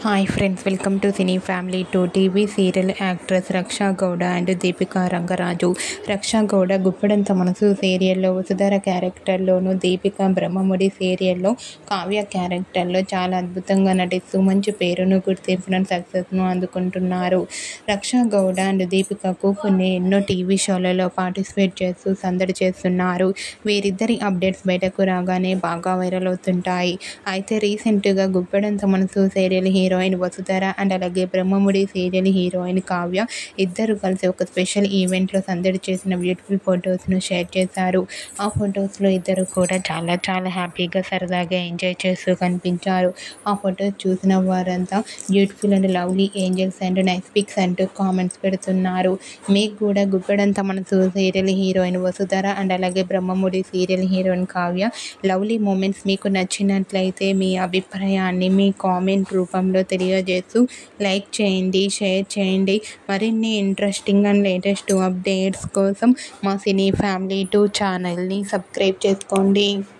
hi friends welcome to cine family two TV serial actress Raksha Gowda and Deepika Rangaraju Raksha Gowda Guppedantha Manasu సీరియల్లో వసుధర క్యారెక్టర్లోను దీపిక బ్రహ్మముడి సీరియల్లో కావ్య క్యారెక్టర్లో చాలా అద్భుతంగా నటిస్తూ మంచి పేరును గుర్తింపును సక్సెస్ను అందుకుంటున్నారు రక్షా గౌడ అండ్ దీపికకు కొన్ని ఎన్నో టీవీ షోలలో పార్టిసిపేట్ చేస్తూ సందడి చేస్తున్నారు వీరిద్దరి అప్డేట్స్ బయటకు రాగానే బాగా వైరల్ అవుతుంటాయి అయితే రీసెంట్గా గుప్పెడంత మనసు సీరియల్ హీరోయిన్ వసుధర అండ్ అలాగే బ్రహ్మముడి సీరియల్ హీరోయిన్ కావ్య ఇద్దరు కలిసి ఒక స్పెషల్ ఈవెంట్లో సందడి చేసిన బ్యూటిఫుల్ ఫొటోస్ను షేర్ చేశారు ఆ ఫొటోస్లో ఇద్దరు కూడా చాలా చాలా హ్యాపీగా సరదాగా ఎంజాయ్ చేస్తూ కనిపించారు ఆ ఫొటోస్ చూసిన వారంతా beautiful and lovely angels and nice pics అంటూ కామెంట్స్ పెడుతున్నారు మీకు కూడా గుప్పెడంత మనసు సీరియల్ హీరోయిన్ వసుధర అండ్ అలాగే Brahmamudi serial heroine Kavya lovely moments మీకు నచ్చినట్లయితే మీ అభిప్రాయాన్ని మీ కామెంట్ రూపంలో తెలియజేస్తూ లైక్ చేయండి షేర్ చేయండి మరిన్ని ఇంట్రెస్టింగ్ అండ్ లేటెస్ట్ అప్డేట్స్ కోసం మా సినీ ఫ్యామిలీ టూ ఛానల్ని సబ్స్క్రైబ్ చేసుకోండి